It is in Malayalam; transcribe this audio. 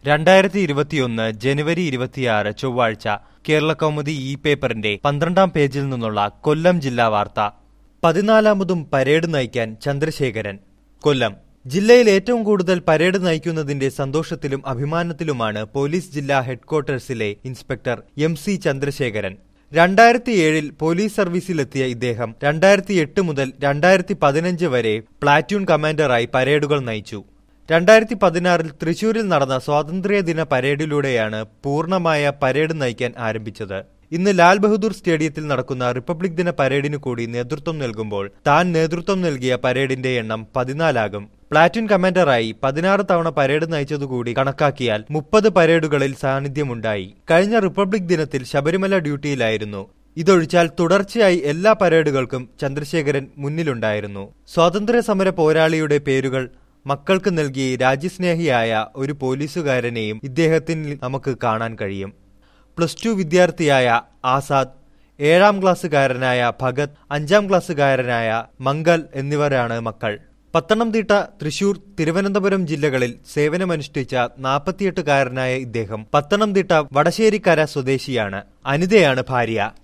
രണ്ടായിരത്തി ഇരുപത്തിയൊന്ന് ജനുവരി ഇരുപത്തിയാറ് ചൊവ്വാഴ്ച കേരള കൗമുദി ഇ പേപ്പറിന്റെ പന്ത്രണ്ടാം പേജിൽ നിന്നുള്ള കൊല്ലം ജില്ലാ വാർത്ത പതിനാലാമതും പരേഡ് നയിക്കാൻ ചന്ദ്രശേഖരൻ കൊല്ലം ജില്ലയിൽ ഏറ്റവും കൂടുതൽ പരേഡ് നയിക്കുന്നതിന്റെ സന്തോഷത്തിലും അഭിമാനത്തിലുമാണ് പോലീസ് ജില്ലാ ഹെഡ്ക്വാർട്ടേഴ്സിലെ ഇൻസ്പെക്ടർ എം സി ചന്ദ്രശേഖരൻ രണ്ടായിരത്തി ഏഴിൽ പോലീസ് സർവീസിലെത്തിയ ഇദ്ദേഹം രണ്ടായിരത്തി എട്ട് മുതൽ രണ്ടായിരത്തി പതിനഞ്ച് വരെ പ്ലാറ്റൂൺ കമാൻഡറായി പരേഡുകൾ നയിച്ചു രണ്ടായിരത്തി പതിനാറിൽ തൃശൂരിൽ നടന്ന സ്വാതന്ത്ര്യദിന പരേഡിലൂടെയാണ് പൂർണ്ണമായ പരേഡ് നയിക്കാൻ ആരംഭിച്ചത് ഇന്ന് ലാൽ ബഹദൂർ സ്റ്റേഡിയത്തിൽ നടക്കുന്ന റിപ്പബ്ലിക് ദിന പരേഡിനു കൂടി നേതൃത്വം നൽകുമ്പോൾ താൻ നേതൃത്വം നൽകിയ പരേഡിന്റെ എണ്ണം പതിനാലാകും പ്ലാറ്റൂൺ കമാൻഡറായി പതിനാറ് തവണ പരേഡ് നയിച്ചതുകൂടി കണക്കാക്കിയാൽ മുപ്പത് പരേഡുകളിൽ സാന്നിധ്യമുണ്ടായി കഴിഞ്ഞ റിപ്പബ്ലിക് ദിനത്തിൽ ശബരിമല ഡ്യൂട്ടിയിലായിരുന്നു ഇതൊഴിച്ചാൽ തുടർച്ചയായി എല്ലാ പരേഡുകൾക്കും ചന്ദ്രശേഖരൻ മുന്നിലുണ്ടായിരുന്നു സ്വാതന്ത്ര്യ സമര പോരാളിയുടെ പേരുകൾ മക്കൾക്ക് നൽകി രാജ്യസ്നേഹിയായ ഒരു പോലീസുകാരനെയും ഇദ്ദേഹത്തിൽ നമുക്ക് കാണാൻ കഴിയും പ്ലസ് ടു വിദ്യാർത്ഥിയായ ആസാദ് ഏഴാം ക്ലാസ്സുകാരനായ ഭഗത് അഞ്ചാം ക്ലാസ്സുകാരനായ മംഗൽ എന്നിവരാണ് മക്കൾ പത്തനംതിട്ട തൃശൂർ തിരുവനന്തപുരം ജില്ലകളിൽ സേവനമനുഷ്ഠിച്ച നാൽപ്പത്തിയെട്ടുകാരനായ ഇദ്ദേഹം പത്തനംതിട്ട വടശ്ശേരിക്കര സ്വദേശിയാണ് അനിതയാണ് ഭാര്യ